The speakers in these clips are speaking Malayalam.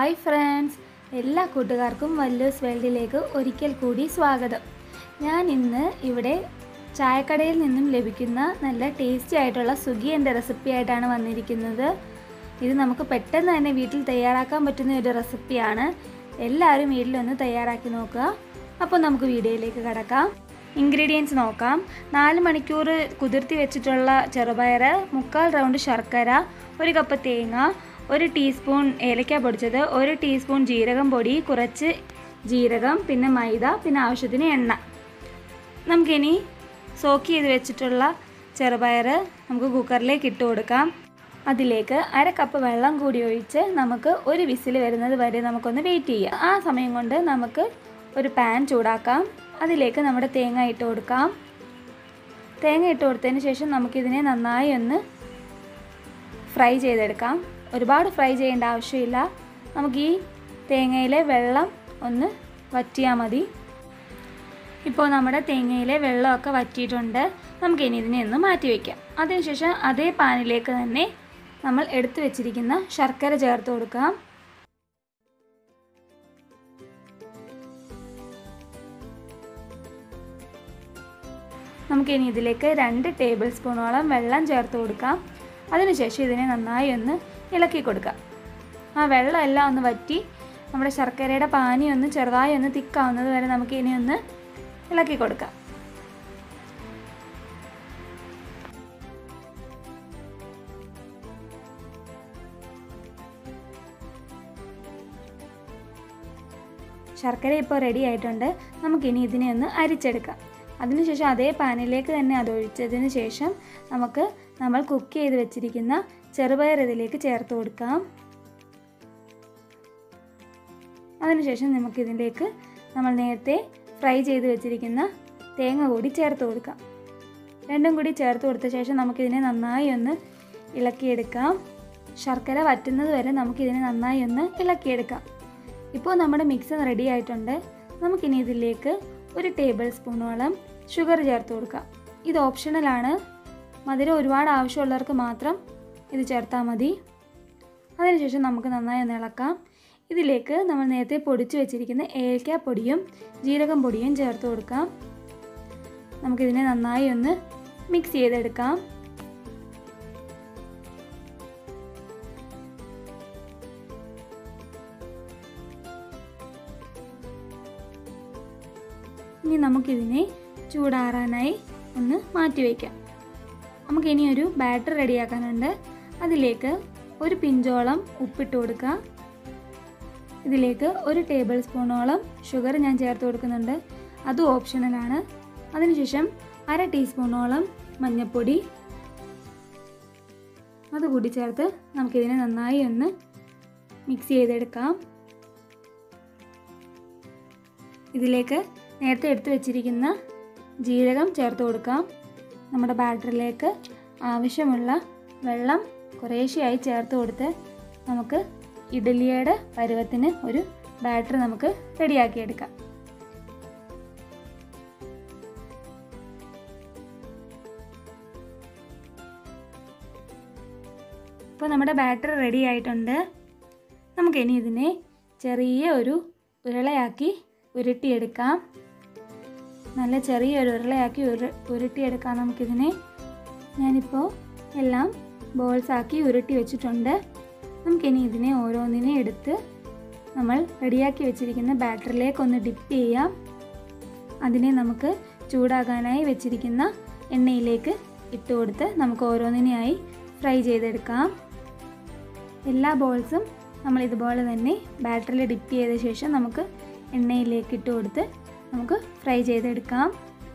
ഹായ് ഫ്രണ്ട്സ് എല്ലാ കൂട്ടുകാർക്കും വല്ലൂസ് വേൾഡിലേക്ക് ഒരിക്കൽ കൂടി സ്വാഗതം ഞാൻ ഇന്ന് ഇവിടെ ചായക്കടയിൽ നിന്നും ലഭിക്കുന്ന നല്ല ടേസ്റ്റി ആയിട്ടുള്ള സുഗിയൻ്റെ റെസിപ്പി ആയിട്ടാണ് വന്നിരിക്കുന്നത് ഇത് നമുക്ക് പെട്ടെന്ന് തന്നെ വീട്ടിൽ തയ്യാറാക്കാൻ പറ്റുന്ന ഒരു റെസിപ്പിയാണ് എല്ലാവരും വീട്ടിലൊന്ന് തയ്യാറാക്കി നോക്കുക അപ്പോൾ നമുക്ക് വീഡിയോയിലേക്ക് കടക്കാം ഇൻഗ്രീഡിയൻസ് നോക്കാം നാല് മണിക്കൂർ കുതിർത്തി വെച്ചിട്ടുള്ള ചെറുപയർ മുക്കാൽ റൗണ്ട് ശർക്കര ഒരു കപ്പ് തേങ്ങ ഒരു ടീസ്പൂൺ ഏലക്ക പൊടിച്ചത് ഒരു ടീസ്പൂൺ ജീരകം പൊടി കുറച്ച് ജീരകം പിന്നെ മൈദ പിന്നെ ആവശ്യത്തിന് എണ്ണ നമുക്കിനി സോക്ക് ചെയ്ത് വെച്ചിട്ടുള്ള ചെറുപയർ നമുക്ക് കുക്കറിലേക്ക് ഇട്ട് കൊടുക്കാം അതിലേക്ക് അര കപ്പ് വെള്ളം കൂടി ഒഴിച്ച് നമുക്ക് ഒരു വിസിൽ വരുന്നത് വരെ നമുക്കൊന്ന് വെയിറ്റ് ചെയ്യാം ആ സമയം കൊണ്ട് നമുക്ക് ഒരു പാൻ ചൂടാക്കാം അതിലേക്ക് നമ്മുടെ തേങ്ങ ഇട്ട് കൊടുക്കാം തേങ്ങ ഇട്ട് കൊടുത്തതിന് ശേഷം നമുക്കിതിനെ നന്നായി ഒന്ന് ഫ്രൈ ചെയ്തെടുക്കാം ഒരുപാട് ഫ്രൈ ചെയ്യേണ്ട ആവശ്യമില്ല നമുക്ക് ഈ തേങ്ങയിലെ വെള്ളം ഒന്ന് വറ്റിയാൽ മതി ഇപ്പോൾ നമ്മുടെ തേങ്ങയിലെ വെള്ളമൊക്കെ വറ്റിയിട്ടുണ്ട് നമുക്കിനി ഇതിനെ ഒന്ന് മാറ്റി വയ്ക്കാം അതിനുശേഷം അതേ പാനിലേക്ക് തന്നെ നമ്മൾ എടുത്തു വെച്ചിരിക്കുന്ന ശർക്കര ചേർത്ത് കൊടുക്കാം നമുക്കിനി ഇതിലേക്ക് രണ്ട് ടേബിൾ സ്പൂണോളം വെള്ളം ചേർത്ത് കൊടുക്കാം അതിനുശേഷം ഇതിനെ നന്നായി ഒന്ന് ഇളക്കി കൊടുക്കാം ആ വെള്ളം എല്ലാം ഒന്ന് വറ്റി നമ്മുടെ ശർക്കരയുടെ പാനി ഒന്ന് ചെറുതായി ഒന്ന് തിക്കാവുന്നത് വരെ നമുക്ക് ഇനി ഒന്ന് ഇളക്കി കൊടുക്കാം ശർക്കര ഇപ്പോൾ റെഡി ആയിട്ടുണ്ട് നമുക്കിനി ഇതിനെ ഒന്ന് അരിച്ചെടുക്കാം അതിനുശേഷം അതേ പാനിലേക്ക് തന്നെ അത് ഒഴിച്ചതിന് ശേഷം നമുക്ക് നമ്മൾ കുക്ക് ചെയ്ത് വെച്ചിരിക്കുന്ന ചെറുപയർ ഇതിലേക്ക് ചേർത്ത് കൊടുക്കാം അതിനുശേഷം നമുക്കിതിലേക്ക് നമ്മൾ നേരത്തെ ഫ്രൈ ചെയ്ത് വെച്ചിരിക്കുന്ന തേങ്ങ കൂടി ചേർത്ത് കൊടുക്കാം രണ്ടും കൂടി ചേർത്ത് കൊടുത്ത ശേഷം നമുക്കിതിനെ നന്നായി ഒന്ന് ഇളക്കിയെടുക്കാം ശർക്കര വറ്റുന്നത് വരെ നമുക്കിതിനെ നന്നായി ഒന്ന് ഇളക്കിയെടുക്കാം ഇപ്പോൾ നമ്മുടെ മിക്സ് റെഡി ആയിട്ടുണ്ട് നമുക്കിനി ഇതിലേക്ക് ഒരു ടേബിൾ സ്പൂണോളം ഷുഗർ ചേർത്ത് കൊടുക്കാം ഇത് ഓപ്ഷണലാണ് മധുരം ഒരുപാട് ആവശ്യമുള്ളവർക്ക് മാത്രം ഇത് ചേർത്താൽ മതി അതിനുശേഷം നമുക്ക് നന്നായി ഒന്ന് ഇളക്കാം ഇതിലേക്ക് നമ്മൾ നേരത്തെ പൊടിച്ചു വെച്ചിരിക്കുന്ന ഏലക്ക പൊടിയും ജീരകം പൊടിയും ചേർത്ത് കൊടുക്കാം നമുക്കിതിനെ നന്നായി ഒന്ന് മിക്സ് ചെയ്തെടുക്കാം ഇനി നമുക്കിതിനെ ചൂടാറാനായി ഒന്ന് മാറ്റി വയ്ക്കാം നമുക്കിനി ഒരു ബാറ്റർ റെഡിയാക്കാനുണ്ട് അതിലേക്ക് ഒരു പിഞ്ചോളം ഉപ്പിട്ട് കൊടുക്കാം ഇതിലേക്ക് ഒരു ടേബിൾ സ്പൂണോളം ഷുഗർ ഞാൻ ചേർത്ത് കൊടുക്കുന്നുണ്ട് അതും ഓപ്ഷണലാണ് അതിനുശേഷം അര ടീസ്പൂണോളം മഞ്ഞൾപ്പൊടി അതുകൂടി ചേർത്ത് നമുക്കിതിനെ നന്നായി ഒന്ന് മിക്സ് ചെയ്തെടുക്കാം ഇതിലേക്ക് നേരത്തെ എടുത്തു വെച്ചിരിക്കുന്ന ജീരകം ചേർത്ത് കൊടുക്കാം നമ്മുടെ ബാറ്ററിലേക്ക് ആവശ്യമുള്ള വെള്ളം കുറേശ്ശെയായി ചേർത്ത് കൊടുത്ത് നമുക്ക് ഇഡലിയുടെ പരുവത്തിന് ഒരു ബാറ്റർ നമുക്ക് റെഡിയാക്കിയെടുക്കാം ഇപ്പോൾ നമ്മുടെ ബാറ്റർ റെഡി ആയിട്ടുണ്ട് നമുക്കിനി ഇതിനെ ചെറിയ ഒരു ഉരുളയാക്കി ഉരുട്ടിയെടുക്കാം നല്ല ചെറിയൊരു ഉരുളയാക്കി ഉരു ഉരുട്ടിയെടുക്കാം നമുക്കിതിനെ ഞാനിപ്പോൾ എല്ലാം ബോൾസാക്കി ഉരുട്ടി വെച്ചിട്ടുണ്ട് നമുക്കിനി ഇതിനെ ഓരോന്നിനെ എടുത്ത് നമ്മൾ റെഡിയാക്കി വെച്ചിരിക്കുന്ന ബാറ്ററിലേക്ക് ഒന്ന് ഡിപ്പ് ചെയ്യാം അതിനെ നമുക്ക് ചൂടാകാനായി വെച്ചിരിക്കുന്ന എണ്ണയിലേക്ക് ഇട്ട് കൊടുത്ത് നമുക്ക് ഓരോന്നിനെയായി ഫ്രൈ ചെയ്തെടുക്കാം എല്ലാ ബോൾസും നമ്മൾ ഇതുപോലെ തന്നെ ബാറ്ററിൽ ഡിപ്പ് ചെയ്ത ശേഷം നമുക്ക് എണ്ണയിലേക്ക് ഇട്ട് കൊടുത്ത് നമുക്ക് ഫ്രൈ ചെയ്തെടുക്കാം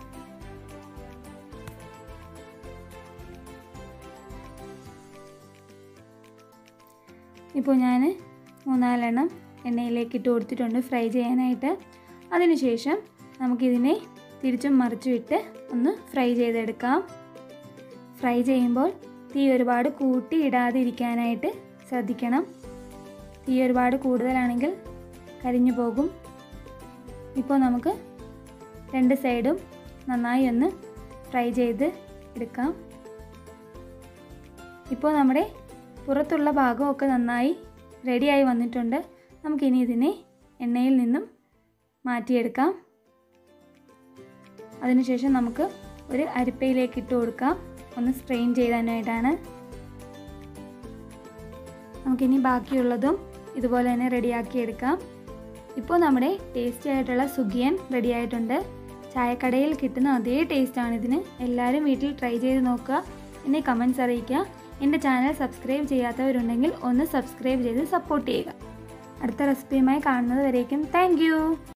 ഇപ്പോൾ ഞാൻ മൂന്നാലെണ്ണം എണ്ണയിലേക്ക് ഇട്ട് കൊടുത്തിട്ടുണ്ട് ഫ്രൈ ചെയ്യാനായിട്ട് അതിനുശേഷം നമുക്കിതിനെ തിരിച്ചും മറിച്ചും ഇട്ട് ഒന്ന് ഫ്രൈ ചെയ്തെടുക്കാം ഫ്രൈ ചെയ്യുമ്പോൾ തീ ഒരുപാട് കൂട്ടി ഇടാതിരിക്കാനായിട്ട് ശ്രദ്ധിക്കണം തീ ഒരുപാട് കൂടുതലാണെങ്കിൽ കരിഞ്ഞു പോകും ഇപ്പോൾ നമുക്ക് രണ്ട് സൈഡും നന്നായി ഒന്ന് ഫ്രൈ ചെയ്ത് എടുക്കാം ഇപ്പോൾ നമ്മുടെ പുറത്തുള്ള ഭാഗമൊക്കെ നന്നായി റെഡിയായി വന്നിട്ടുണ്ട് നമുക്കിനി ഇതിനെ എണ്ണയിൽ നിന്നും മാറ്റിയെടുക്കാം അതിനുശേഷം നമുക്ക് ഒരു അരിപ്പയിലേക്ക് ഇട്ട് കൊടുക്കാം ഒന്ന് സ്ട്രെയിൻ ചെയ്യാനായിട്ടാണ് നമുക്കിനി ബാക്കിയുള്ളതും ഇതുപോലെ തന്നെ റെഡിയാക്കി എടുക്കാം ഇപ്പോൾ നമ്മുടെ ടേസ്റ്റി ആയിട്ടുള്ള സുഗിയൻ റെഡി ആയിട്ടുണ്ട് ചായക്കടയിൽ കിട്ടുന്ന അതേ ടേസ്റ്റാണ് ഇതിന് എല്ലാവരും വീട്ടിൽ ട്രൈ ചെയ്ത് നോക്കുക എന്നെ കമൻസ് അറിയിക്കുക എൻ്റെ ചാനൽ സബ്സ്ക്രൈബ് ചെയ്യാത്തവരുണ്ടെങ്കിൽ ഒന്ന് സബ്സ്ക്രൈബ് ചെയ്ത് സപ്പോർട്ട് ചെയ്യുക അടുത്ത റെസിപ്പിയുമായി കാണുന്നത് വരേക്കും താങ്ക്